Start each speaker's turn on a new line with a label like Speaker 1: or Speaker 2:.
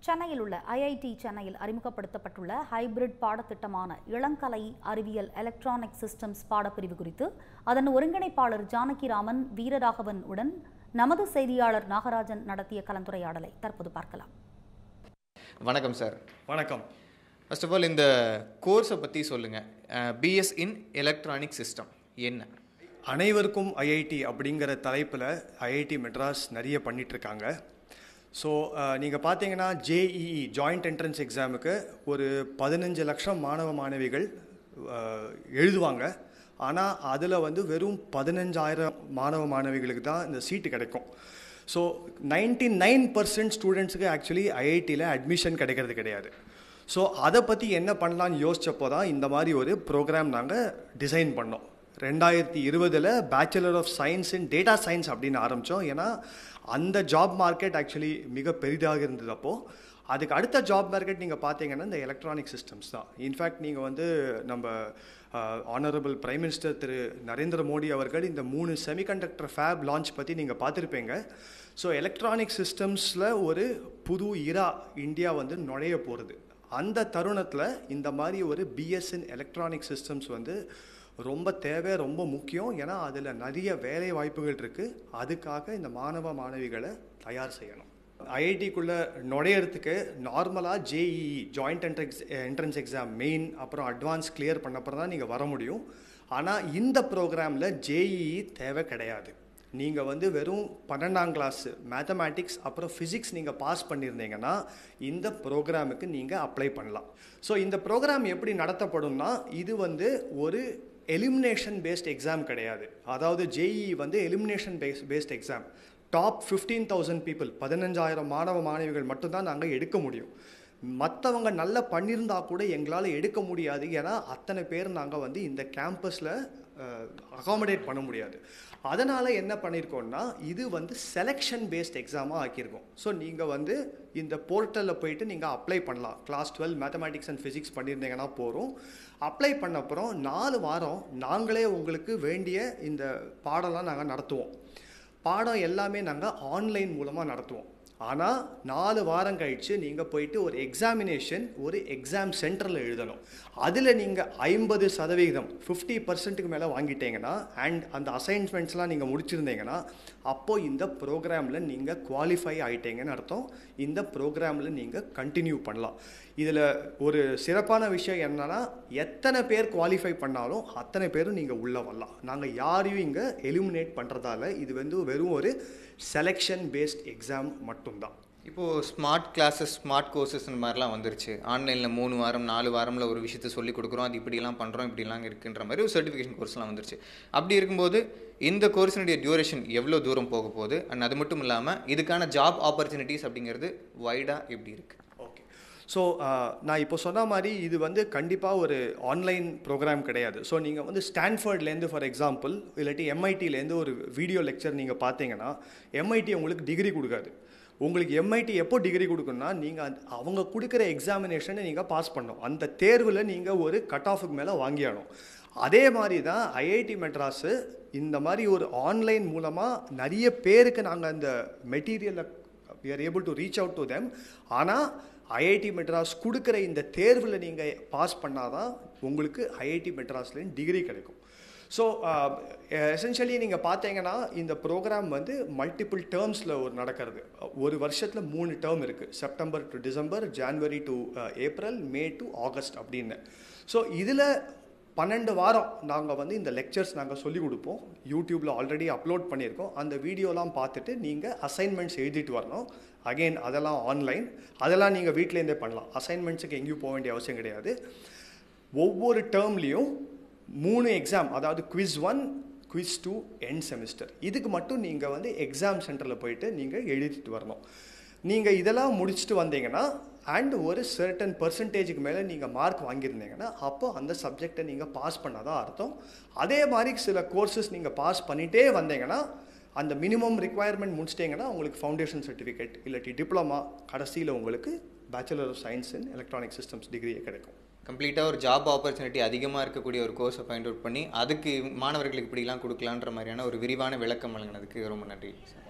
Speaker 1: சென்னையில் உள்ள ஐஐடி சென்னையில் அறிமுகப்படுத்தப்பட்டுள்ள ஹைபிரிட் பாடத்திட்டமான இளங்கலை அறிவியல் எலக்ட்ரானிக் சிஸ்டம்ஸ் பாடப்பிரிவு குறித்து அதன் ஒருங்கிணைப்பாளர் ஜானகிராமன் வீரராகவன் உடன் நமது செய்தியாளர் நாகராஜன் நடத்திய கலந்துரையாடலை தற்போது பார்க்கலாம்
Speaker 2: வணக்கம் சார்
Speaker 3: வணக்கம்
Speaker 2: ஃபர்ஸ்ட் ஆஃப் ஆல் இந்த கோர்ஸை பற்றி சொல்லுங்கள் பிஎஸ் இன் எலக்ட்ரானிக் சிஸ்டம் என்ன
Speaker 3: அனைவருக்கும் ஐஐடி அப்படிங்கிற தலைப்பில் ஐஐடி மெட்ராஸ் நிறைய பண்ணிட்டு இருக்காங்க ஸோ நீங்கள் பார்த்தீங்கன்னா ஜேஇஇ ஜாயிண்ட் என்ட்ரன்ஸ் எக்ஸாமுக்கு ஒரு பதினஞ்சு லட்சம் மாணவ மாணவிகள் அஹ், எழுதுவாங்க ஆனால் அதில் வந்து வெறும் பதினஞ்சாயிரம் மாணவ மாணவிகளுக்கு தான் இந்த சீட்டு கிடைக்கும் ஸோ நைன்டி நைன் பர்சன்ட் ஸ்டூடெண்ட்ஸுக்கு ஆக்சுவலி ஐஐடியில் அட்மிஷன் கிடைக்கிறது கிடையாது ஸோ அதை பற்றி என்ன பண்ணலான்னு யோசிச்சப்போ தான் இந்த மாதிரி ஒரு ப்ரோக்ராம் நாங்கள் டிசைன் பண்ணோம் ரெண்டாயிரத்தி இருபதில் bachelor of science in data science அப்படின்னு ஆரம்பித்தோம் ஏன்னா அந்த ஜாப் மார்க்கெட் ஆக்சுவலி மிக பெரிதாக இருந்தது அப்போது அதுக்கு அடுத்த ஜாப் மார்க்கெட் நீங்கள் பார்த்தீங்கன்னா இந்த எலக்ட்ரானிக் சிஸ்டம்ஸ் தான் இன்ஃபேக்ட் நீங்கள் வந்து நம்ம ஆனரபிள் பிரைம் மினிஸ்டர் திரு நரேந்திர மோடி அவர்கள் இந்த மூணு செமிகண்டக்டர் ஃபேப் லான்ச் பற்றி நீங்கள் பார்த்துருப்பீங்க ஸோ எலக்ட்ரானிக் சிஸ்டம்ஸில் ஒரு புது இரா இந்தியா வந்து நுழைய போகிறது அந்த தருணத்தில் இந்த மாதிரி ஒரு பிஎஸ்என் எலக்ட்ரானிக் சிஸ்டம்ஸ் வந்து ரொம்ப தேவை ரொம்ப முக்கியம் ஏன்னா அதில் நிறைய வேலை வாய்ப்புகள் இருக்குது அதுக்காக இந்த மாணவ மாணவிகளை தயார் செய்யணும் ஐஐடிக்குள்ளே நுழையிறதுக்கு நார்மலாக JEE joint entrance entrance exam main அப்புறம் அட்வான்ஸ் கிளியர் பண்ண அப்புறம் தான் நீங்கள் வர முடியும் ஆனால் இந்த ப்ரோக்ராமில் ஜேஇஇ தேவை கிடையாது நீங்கள் வந்து வெறும் பன்னெண்டாம் கிளாஸ் மேத்தமேட்டிக்ஸ் அப்புறம் ஃபிசிக்ஸ் நீங்கள் பாஸ் பண்ணியிருந்தீங்கன்னா இந்த ப்ரோக்ராமுக்கு நீங்கள் அப்ளை பண்ணலாம் ஸோ இந்த ப்ரோக்ராம் எப்படி நடத்தப்படும்னா இது வந்து ஒரு எலிமினேஷன் பேஸ்ட் எக்ஸாம் கிடையாது அதாவது ஜேஇ வந்து elimination base based exam top fifteen thousand people பதினஞ்சாயிரம் மாணவ மாணவிகள் மட்டும்தான் நாங்கள் எடுக்க முடியும் மற்றவங்க நல்லா பண்ணியிருந்தா கூட எங்களால் எடுக்க முடியாது ஏன்னா அத்தனை பேர் நாங்கள் வந்து இந்த கேம்பஸில் அகாமடேட் பண்ண முடியாது அதனால் என்ன பண்ணியிருக்கோம்னா இது வந்து செலெக்ஷன் பேஸ்ட் எக்ஸாமாக ஆக்கியிருக்கோம் ஸோ நீங்கள் வந்து இந்த போர்ட்டலில் போயிட்டு நீங்கள் அப்ளை பண்ணலாம் class twelve mathematics and physics பண்ணியிருந்தீங்கன்னா போகிறோம் அப்ளை பண்ண அப்புறம் நாலு வாரம் நாங்களே உங்களுக்கு வேண்டிய இந்த பாடம்லாம் நாங்கள் நடத்துவோம் பாடம் எல்லாமே நாங்கள் ஆன்லைன் மூலமாக நடத்துவோம் ஆனால் நாலு வாரம் கழித்து நீங்கள் போயிட்டு ஒரு எக்ஸாமினேஷன் ஒரு எக்ஸாம் சென்டரில் எழுதணும் அதில் நீங்கள் ஐம்பது சதவிகிதம் ஃபிஃப்டி பர்சன்ட்டுக்கு மேலே வாங்கிட்டீங்கன்னா அண்ட் அந்த அசைன்மெண்ட்ஸ்லாம் நீங்கள் முடிச்சிருந்தீங்கன்னா அப்போது இந்த ப்ரோக்ராமில் நீங்கள் குவாலிஃபை ஆகிட்டீங்கன்னு அர்த்தம் இந்த ப்ரோக்ராமில் நீங்கள் கண்டினியூ பண்ணலாம் இதில் ஒரு சிறப்பான விஷயம் என்னன்னா எத்தனை பேர் குவாலிஃபை பண்ணாலும் அத்தனை பேரும் நீங்கள் உள்ளே வரலாம் நாங்கள் யாரையும் இங்கே எலிமினேட் பண்ணுறதால இது வந்து வெறும் ஒரு செலெக்ஷன் பேஸ்ட் எக்ஸாம் மட்டும்தான்
Speaker 2: இப்போது ஸ்மார்ட் கிளாஸஸ் ஸ்மார்ட் கோர்சஸ் இந்த மாதிரிலாம் வந்துருச்சு ஆன்லைனில் மூணு வாரம் நாலு வாரமில் ஒரு விஷயத்தை சொல்லி கொடுக்குறோம் அது இப்படிலாம் பண்ணுறோம் இப்படிலாம் இருக்குன்ற மாதிரி ஒரு சர்டிஃபிகேஷன் கோர்ஸ்லாம் வந்துருச்சு அப்படி இருக்கும்போது இந்த கோர்ஸினுடைய டியூரேஷன் எவ்வளோ தூரம் போக போகுது அண்ட் அது மட்டும் இல்லாமல் இதுக்கான ஜாப் ஆப்பர்ச்சுனிட்டிஸ் அப்படிங்கிறது வைடாக எப்படி இருக்குது
Speaker 3: ஓகே ஸோ நான் இப்போ சொன்ன மாதிரி இது வந்து கண்டிப்பாக ஒரு ஆன்லைன் ப்ரோக்ராம் கிடையாது ஸோ நீங்கள் வந்து ஸ்டான்ஃபர்ட்லேருந்து ஃபார் எக்ஸாம்பிள் இல்லாட்டி எம்ஐடிலேருந்து ஒரு வீடியோ லெக்சர் நீங்கள் பார்த்தீங்கன்னா எம்ஐடி உங்களுக்கு டிகிரி கொடுக்காது உங்களுக்கு எம்ஐடி எப்போ டிகிரி கொடுக்குன்னா நீங்கள் அந்த அவங்க கொடுக்குற எக்ஸாமினேஷனை நீங்கள் பாஸ் பண்ணணும் அந்த தேர்வில் நீங்கள் ஒரு கட் ஆஃபுக்கு மேலே வாங்கியாகணும் அதே மாதிரி தான் ஐஐடி மெட்ராஸு இந்த மாதிரி ஒரு ஆன்லைன் மூலமாக நிறைய பேருக்கு நாங்கள் அந்த மெட்டீரியலை we are able to reach out to them ஆனால் ஐஐடி மெட்ராஸ் கொடுக்குற இந்த தேர்வில் நீங்கள் பாஸ் பண்ணாதான் உங்களுக்கு ஐஐடி மெட்ராஸ்லேருந்து டிகிரி கிடைக்கும் ஸோ எசென்ஷியலி நீங்கள் பார்த்தீங்கன்னா இந்த ப்ரோக்ராம் வந்து மல்டிபிள் டேர்ம்ஸில் ஒரு நடக்கிறது ஒரு வருஷத்தில் மூணு டேர்ம் இருக்குது September to December January to April May to August அப்படின்னு ஸோ இதில் பன்னெண்டு வாரம் நாங்கள் வந்து இந்த லெக்சர்ஸ் நாங்கள் சொல்லிக் கொடுப்போம் யூடியூப்பில் ஆல்ரெடி அப்லோட் பண்ணியிருக்கோம் அந்த வீடியோலாம் பார்த்துட்டு நீங்கள் அசைன்மெண்ட்ஸ் எழுதிட்டு வரணும் அகெயின் அதெல்லாம் ஆன்லைன் அதெல்லாம் நீங்கள் வீட்டிலேருந்தே பண்ணலாம் அசைன்மெண்ட்ஸுக்கு எங்கேயும் போக வேண்டிய அவசியம் கிடையாது ஒவ்வொரு டேர்ம்லேயும் மூணு எக்ஸாம் அதாவது quiz one quiz two end semester இதுக்கு மட்டும் நீங்கள் வந்து எக்ஸாம் சென்டரில் போயிட்டு நீங்கள் எழுதிட்டு வரணும் நீங்கள் இதெல்லாம் முடிச்சுட்டு வந்தீங்கன்னா அண்ட் ஒரு சர்டன் பர்சன்டேஜுக்கு மேலே நீங்கள் மார்க் வாங்கியிருந்தீங்கன்னா அப்போ அந்த சப்ஜெக்டை நீங்கள் பாஸ் பண்ணாதான் அர்த்தம் அதே மாதிரி சில கோர்சஸ் நீங்கள் பாஸ் பண்ணிகிட்டே வந்தீங்கன்னா அந்த மினிமம் ரிக்குவயர்மெண்ட் முடிச்சிட்டிங்கன்னா உங்களுக்கு ஃபவுண்டேஷன் சர்டிஃபிகேட் இல்லாட்டி டிப்ளமா கடைசியில் உங்களுக்கு bachelor of science in electronic systems டிகிரியே கிடைக்கும்
Speaker 2: கம்ப்ளீட்டாக ஒரு ஜாப் ஆப்பர்ச்சுனிட்டி அதிகமாக இருக்கக்கூடிய ஒரு கோர்ஸை ஃபைண்ட் அவுட் பண்ணி அதுக்கு மாணவர்களுக்கு இப்படிலாம் கொடுக்கலான்ற மாதிரியான ஒரு விரிவான விளக்கம் வழங்கினதுக்கு ரொம்ப நன்றி சார்